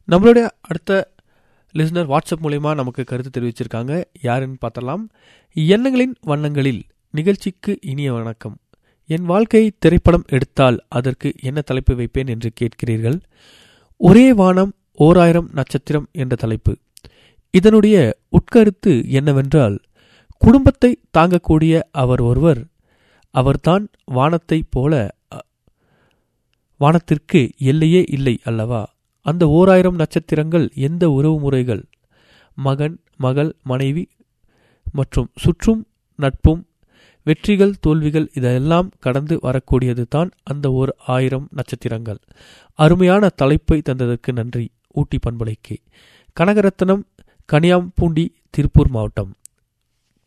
நம்மளுடைய அடுத்த listener WhatsApp மூலயமா நமக்கு கருத்து தெரிவிச்சிருக்காங்க யாருன்னு பார்த்தலாம் எண்ணங்களின் வண்ணங்களில் நிகழ்ச்சிக்கு இனிய வணக்கம் என் வாழ்க்கையை திரைப்படம் எடுத்தால் அதற்கு என்ன தலைப்பு வைப்பேன் என்று கேட்கிறீர்கள் ஒரே வானம் ஓர் ஆயிரம் நட்சத்திரம் என்ற தலைப்பு இதனுடைய உட்கருத்து என்னவென்றால் குடும்பத்தை தாங்கக்கூடிய அவர் ஒருவர் அவர்தான் வானத்தைப் போல அ, வானத்திற்கு எல்லையே இல்லை அல்லவா அந்த ஓர் ஆயிரம் நட்சத்திரங்கள் எந்த உறவு முறைகள் மகன் மகள் மனைவி மற்றும் சுற்றும் நட்பும் வெற்றிகள் தோல்விகள் இதெல்லாம் கடந்து வரக்கூடியது தான் அந்த ஓர் ஆயிரம் நட்சத்திரங்கள் அருமையான தலைப்பை தந்ததற்கு நன்றி ஊட்டி பண்பலைக்கு கனகரத்னம் கனியாம்பூண்டி திருப்பூர் மாவட்டம்